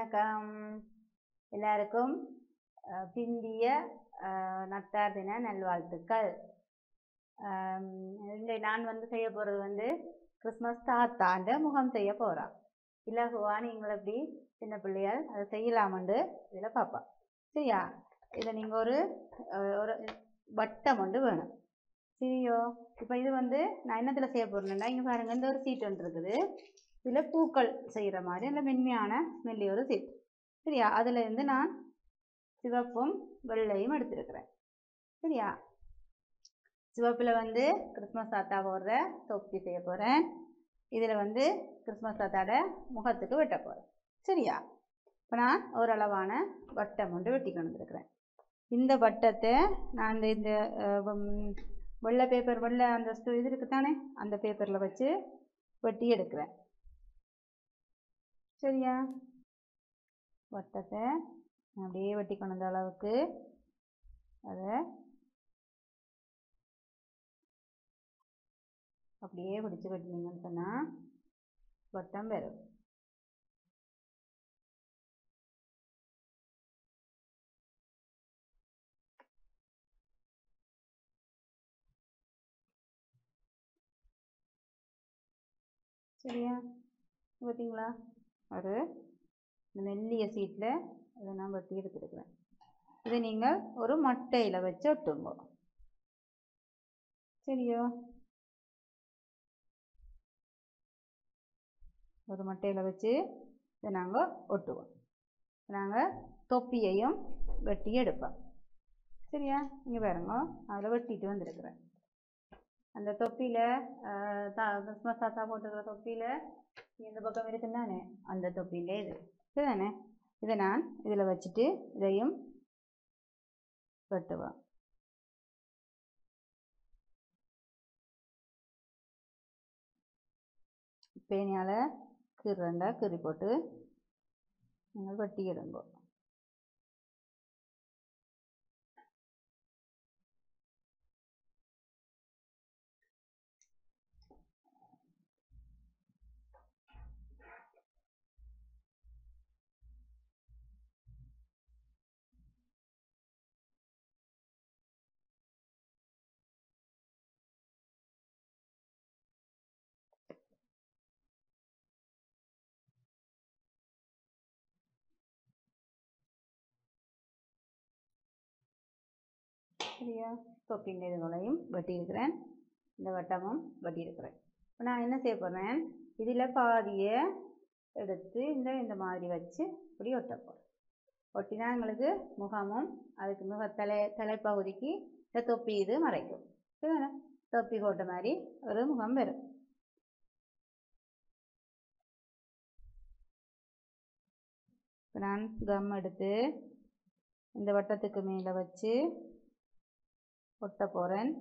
வணக்கம் எல்லாருக்கும் அஹ், பிந்திய அஹ், நத்தார் தின நல்வாழ்த்துக்கள் ஆம், இங்க நான் வந்து செய்ய போகிறது வந்து கிறிஸ்மஸ் தாத்தாண்ட முகம் செய்ய போகிறான் இலகுவா நீங்கள் எப்படி சின்ன பிள்ளையால் அதை செய்யலாமண்டு இதில் பார்ப்போம் சரியா இதை நீங்கள் ஒரு அஹ், ஒரு வட்டம் ஒன்று வேணும் சரியோ இப்போ இது வந்து நான் என்னத்தில் செய்ய போகிறேன்னா இங்கே பாருங்க இந்த ஒரு சீட் ஒன்று இருக்குது இதில் பூக்கள் செய்கிற மாதிரி அந்த மென்மையான மெல்லி ஒரு சீட் சரியா அதில் இருந்து நான் சிவப்பும் வெள்ளையும் எடுத்திருக்கிறேன் சரியா சிவப்பில் வந்து கிறிஸ்மஸ் தாத்தா போடுற தொப்பி செய்ய போகிறேன் இதில் வந்து கிறிஸ்மஸ் தாத்தாட முகத்துக்கு வெட்ட போகிறேன் சரியா இப்போ நான் ஓரளவான வட்டம் ஒன்று வெட்டி கொண்டு வந்திருக்கிறேன் இந்த வட்டத்தை நான் இந்த இந்த அஹ், உம், வெள்ளை பேப்பர் வெள்ளை அந்த ஸ்டு- இது இருக்குது தானே அந்த பேப்பரில் வச்சு வெட்டி எடுக்கிறேன் சரியா வட்டத்தை அப்படியே வெட்டி கொண்டு வந்த அளவுக்கு அதை அப்படியே பிடிச்சி வெட்டினீங்கன்னு சொன்னால் வட்டம் வரும் சரியா பார்த்தீங்களா ஒரு இந்த மெல்லிய சீட்டில் இதை நான் வெட்டி எடுத்துருக்குறேன் இதை நீங்கள் ஒரு மட்டையில் வச்சு ஒட்டுங்க சரியோ ஒரு மட்டையில் வச்சு இதை நாங்கள் ஒட்டுவோம் நாங்கள் தொப்பியையும் வெட்டி எடுப்போம் சரியா இங்கே பாருங்க அதில் வெட்டிட்டு வந்திருக்கிறேன் அந்த தொப்பியில் தா கிறிஸ்மஸ் தாத்தா போட்டுக்கிற தொப்பியில் இந்த பக்கம் இருக்குந்தானே அந்த தொப்பியிலே இது சரிதானே இதை நான் இதில் வச்சுட்டு இதையும் வெட்டுவேன் பேனியால் கீறண்டா கீறி போட்டு நீங்கள் வெட்டி எடுங்கோ சரியா தொப்பின் இதுகளையும் வெட்டியிருக்கிறேன் இந்த வட்டமும் வெட்டியிருக்கிறேன் இப்போ நான் என்ன செய்ய போகிறேன் இதில் பாதியை எடுத்து இந்த இந்த மாதிரி வச்சு இப்படி ஒட்ட போகிறேன் ஒட்டினா எங்களுக்கு முகமும் அதுக்கு முக தலை தலைப்பகுதிக்கு இந்த தொப்பி இது மறைக்கும் சரிதானே தொப்பி போட்ட மாதிரி ஒரு முகம் வரும் இப்போ நான் கம் எடுத்து இந்த வட்டத்துக்கு மேலே வச்சு ஒட்ட போகிறேன்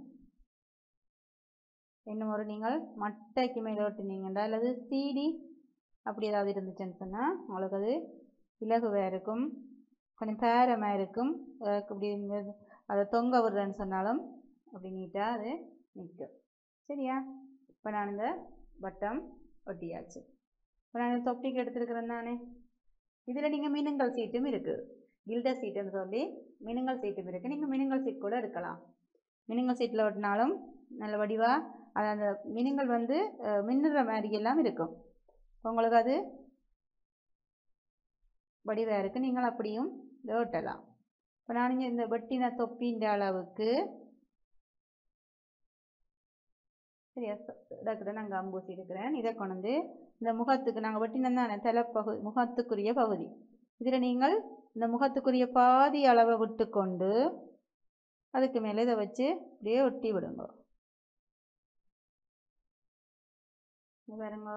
இன்னும் ஒரு நீங்கள் மட்டைக்கு மேலே ஒட்டினீங்கண்டா அல்லது சீடி அப்படி ஏதாவது இருந்துச்சுன்னு சொன்னால் உங்களுக்கு அது இலகுவாக இருக்கும் கொஞ்சம் பேரமாக இருக்கும் அஹ் இப்படி இந்த அதை தொங்க விடுறேன்னு சொன்னாலும் அப்படி நீட்டாக அது நிற்கும் சரியா இப்போ நான் இந்த வட்டம் ஒட்டியாச்சு இப்போ நான் தொப்பிக்கு எடுத்துருக்கிறேன் தானே இதில் நீங்கள் மினுங்கல் சீட்டும் இருக்குது கில்டர் சீட்டுன்னு சொல்லி மினுங்கல் சீட்டும் இருக்குது நீங்கள் மினுங்கல் சீட் கூட எடுக்கலாம் மினுங்கல் சீட்டில் ஒட்டினாலும் நல்ல வடிவாக அது அந்த மினுங்கல் வந்து அஹ், மின்னுற மாதிரி எல்லாம் இருக்கும் உங்களுக்கு அது வடிவாக இருக்குது நீங்கள் அப்படியும் இதை ஒட்டலாம் இப்போ நான் இங்கே இந்த வெட்டின தொப்பின்ற அளவுக்கு சரியா இடத்துல நான் கம்பூசி இருக்கிறேன் இதை கொண்டு வந்து இந்த முகத்துக்கு நாங்கள் வெட்டினோம் தானே தலைப்பகுதி முகத்துக்குரிய பகுதி இதில் நீங்கள் இந்த முகத்துக்குரிய பாதி அளவை விட்டுக்கொண்டு அதுக்கு மேலே இதை வச்சு அப்படியே ஒட்டி விடுங்க இங்க பாருங்க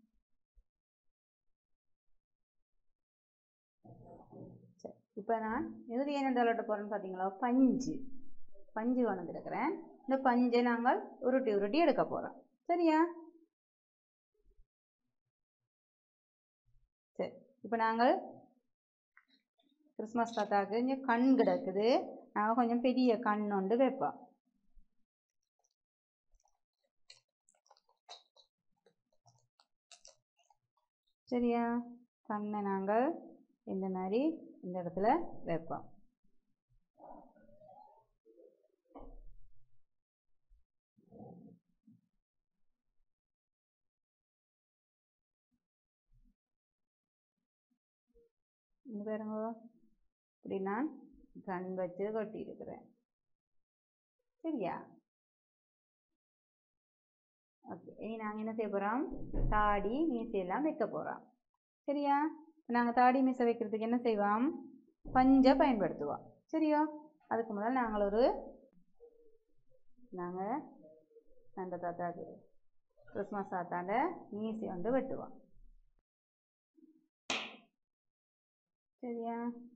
சரி இப்போ நான் இதில் என்ன தள்ளட்ட போகிறேன்னு பார்த்தீங்களா பஞ்சு பஞ்சு கொண்டு வந்துருக்கிறேன் இந்த பஞ்சை நாங்கள் உருட்டி உருட்டி எடுக்க போகிறோம் சரியா சரி இப்போ நாங்கள் கிறிஸ்மஸ் தாத்தாவுக்கு இங்கே கண் கிடக்குது நாங்கள் கொஞ்சம் பெரிய கண் ஒன்று வைப்போம் சரியா கண்ணை நாங்கள் இந்த மாதிரி இந்த இடத்துல வைப்போம் இங்க பாருங்க இப்படி நான் கண் வச்சு கொட்டி இருக்கிறேன் சரியா ஓகே இனி நாங்கள் என்ன செய்ய போகிறோம் தாடி மீசையெல்லாம் வைக்க போகிறோம் சரியா நாங்கள் தாடி மீசை வைக்கிறதுக்கு என்ன செய்வோம் பஞ்சை பயன்படுத்துவோம் சரியா அதுக்கு முதல் நாங்கள் ஒரு நாங்கள் அந்த தாத்தாக்கு கிறிஸ்மஸ் தாத்தாண்ட மீசை வந்து வெட்டுவோம் சரியா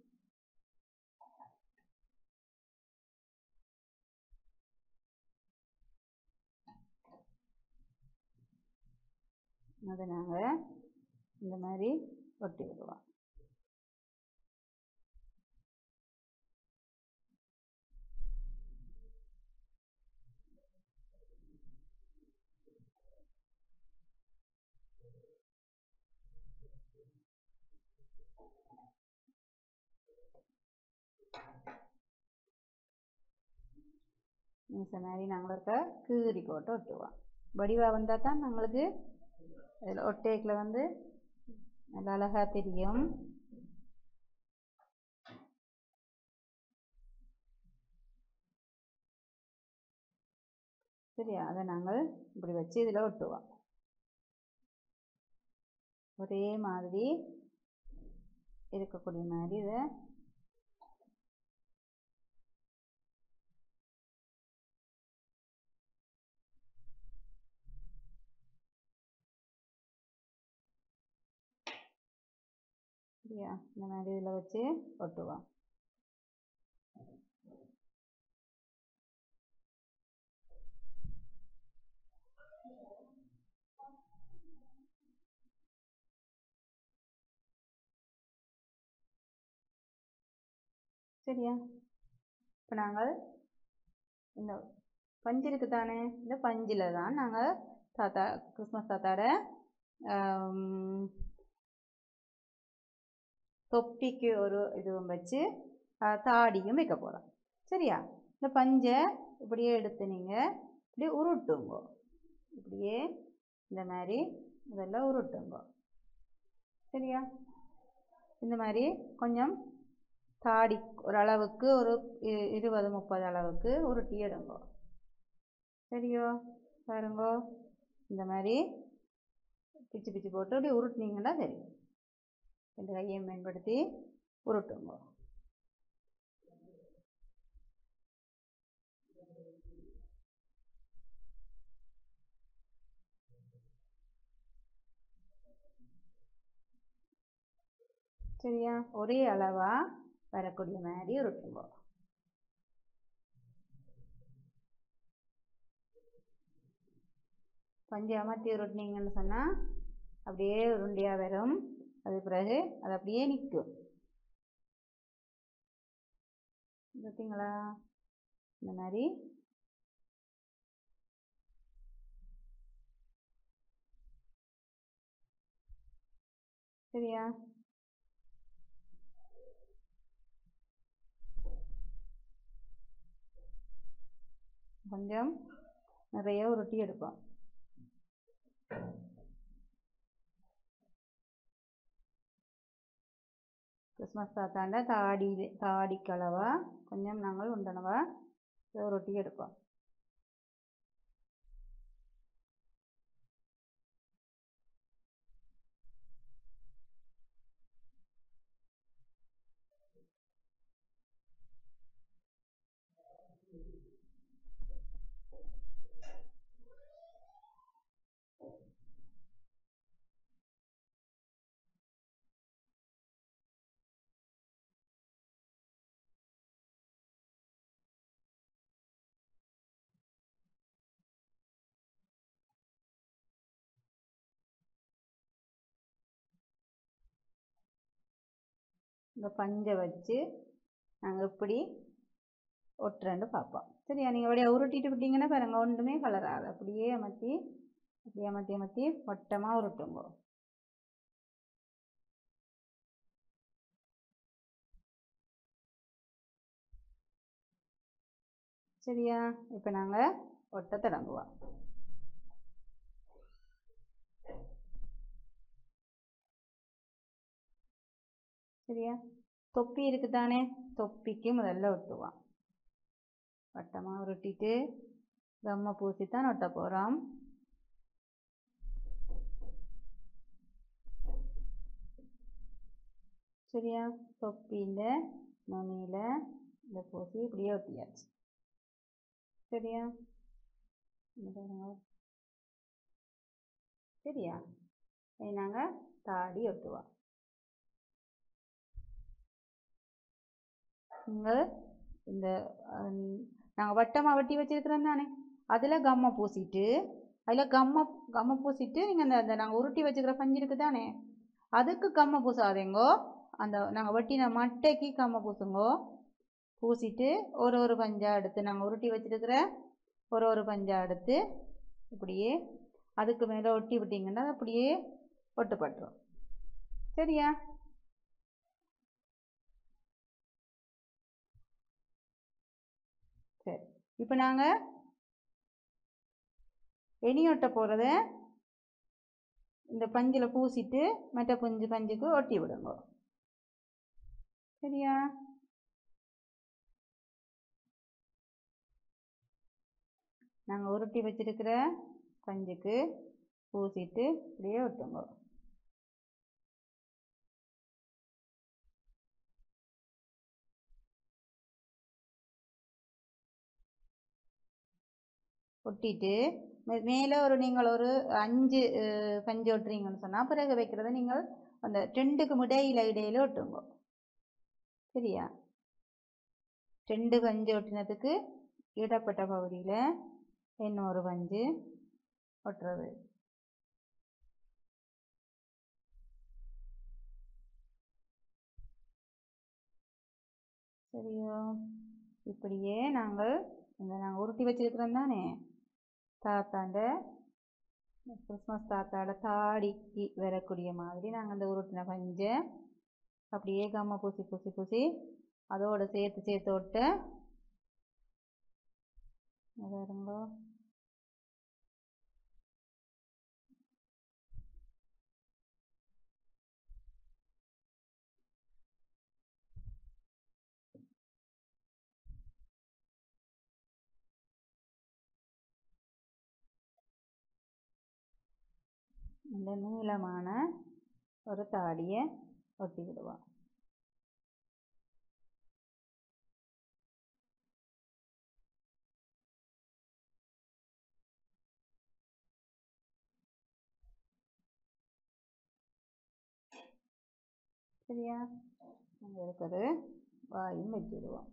அதை நாங்கள் இந்த மாதிரி ஒட்டி விடுவோம் இந்த மாதிரி நாங்கள் இருக்க கீறி போட்டு ஒட்டுவோம் வடிவாக வந்தால் தான் நம்மளுக்கு அதில் ஒட்டேக்கில் வந்து நல்லா அழகாக தெரியும் சரியா அதை நாங்கள் இப்படி வச்சு இதில் ஒட்டுவோம் ஒரே மாதிரி இருக்கக்கூடிய மாதிரி இதை சரியா இந்த மாதிரி இதில் வச்சு ஒட்டுவோம் சரியா இப்போ நாங்கள் இந்த பஞ்சு இருக்கு தானே இந்த பஞ்சில் தான் நாங்கள் தாத்தா கிறிஸ்மஸ் தாத்தாட ஆம், தொப்பிக்கு ஒரு இதுவும் வச்சு அஹ், தாடியும் வைக்க போகிறோம் சரியா இந்த பஞ்சை இப்படியே எடுத்து நீங்கள் இப்படியே உருட்டுங்க இப்படியே இந்த மாதிரி இதெல்லாம் உருட்டுங்க சரியா இந்த மாதிரி கொஞ்சம் தாடி ஒரு அளவுக்கு ஒரு இ- இருபது முப்பது அளவுக்கு உருட்டி எடுங்க சரியோ பாருங்கோ இந்த மாதிரி பிச்சு பிச்சு போட்டு அப்படியே உருட்டினீங்கன்னா தெரியும் இந்த கையை பயன்படுத்தி உருட்டுங்க சரியா ஒரே அளவா வரக்கூடிய மாதிரி உருட்டுங்க பஞ்சு அமர்த்தி உருட்டினீங்கன்னு சொன்னால் அப்படியே உருண்டையாக வரும் அது பிறகு அது அப்படியே நிற்கும் பார்த்தீங்களா இந்த மாதிரி சரியா கொஞ்சம் நிறைய உருட்டி எடுப்போம் கிறிஸ்மஸ் தாத்தாண்ட தாடி தாடிக்களவா கொஞ்சம் நாங்கள் உண்டனவா இதை உருட்டி எடுப்போம் இந்த பஞ்சை வச்சு நாங்கள் இப்படி ஒட்டுறேன்னு பார்ப்போம் சரியா நீங்கள் அப்படியே உருட்டிட்டு விட்டீங்கன்னா பாருங்க ஒன்றுமே கலர் ஆகாது அப்படியே அமர்த்தி அப்படியே அமர்த்தி அமர்த்தி வட்டமாக உருட்டுங்க சரியா இப்போ நாங்கள் ஒட்ட தொடங்குவோம் சரியா தொப்பி இருக்குதானே தொப்பிக்கு முதல்ல ஒட்டுவோம் வட்டமாக உருட்டிட்டு கம்மை பூசி தான் ஒட்ட போகிறோம் சரியா தொப்பியில் நுனியில் இந்த பூசி இப்படியே ஒட்டியாச்சு சரியா இங்க பாருங்க சரியா இனி நாங்கள் தாடி ஒட்டுவோம் நீங்கள் இந்த நாங்கள் வட்டமாக வெட்டி வச்சிருக்கிறோம் தானே அதில் கம்மை பூசிட்டு அதில் கம்மை கம்மை பூசிட்டு நீங்கள் அந்த அந்த நாங்கள் உருட்டி வச்சுக்கிற பஞ்சு இருக்குது தானே அதுக்கு கம்மை பூசாதீங்கோ அந்த நாங்கள் வெட்டின மட்டைக்கு கம்மை பூசுங்கோ பூசிட்டு ஒரு ஒரு பஞ்சா எடுத்து நாங்கள் உருட்டி வச்சிருக்கிற ஒரு ஒரு பஞ்சா எடுத்து இப்படியே அதுக்கு மேலே ஒட்டி விட்டிங்கன்னா அது அப்படியே ஒட்டுப்பட்டுரும் சரியா சரி இப்போ நாங்கள் எணி ஒட்ட போகிறத இந்த பஞ்சில் பூசிட்டு மற்ற பஞ்சு பஞ்சுக்கு ஒட்டி விடுங்க சரியா நாங்கள் உருட்டி வச்சிருக்கிற பஞ்சுக்கு பூசிட்டு இப்படியே ஒட்டுங்க ஒட்டிட்டு மே- மேலே ஒரு நீங்கள் ஒரு அஞ்சு அஹ், பஞ்சு ஒட்டுறீங்கன்னு சொன்னால் பிறகு வைக்கிறத நீங்கள் அந்த ரெண்டுக்கு இடையில இடையில ஒட்டுங்க சரியா ரெண்டு பஞ்சு ஒட்டினதுக்கு இடப்பட்ட பகுதியில் இன்னொரு பஞ்சு ஒட்டுறது சரியோ இப்படியே நாங்கள் இந்த நாங்கள் உருட்டி வச்சிருக்கிறோம் தானே தாத்தாண்ட கிறிஸ்மஸ் தாத்தாட தாடிக்கு வரக்கூடிய மாதிரி நாங்கள் அந்த உருட்டின பஞ்சை அப்படியே கம்மை பூசி பூசி பூசி அதோட சேர்த்து சேர்த்து விட்டு அது இருங்கோ இந்த நீளமான ஒரு தாடியை ஒட்டி விடுவோம் சரியா அங்கே இருக்கிறது வாயும் வச்சுடுவோம்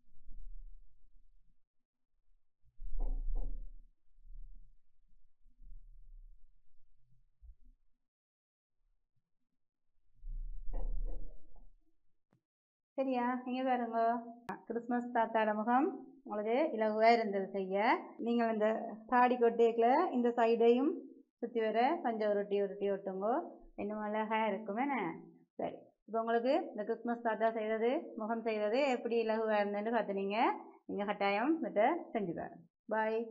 சரியா இங்கே பாருங்க கிறிஸ்மஸ் தாத்தாட முகம் உங்களுக்கு இலகுவாக இருந்தது செய்ய நீங்கள் இந்த தாடி கொட்டேக்கில் இந்த சைடையும் சுற்றி வர பஞ்ச உருட்டி உருட்டி ஒட்டுங்கோ இன்னும் அழகாக இருக்கும் என்ன சரி இப்போ உங்களுக்கு இந்த கிறிஸ்மஸ் தாத்தா செய்கிறது முகம் செய்கிறது எப்படி இலகுவாக இருந்ததுன்னு பார்த்துனீங்க நீங்கள் கட்டாயம் இதை செஞ்சு பாருங்க பாய்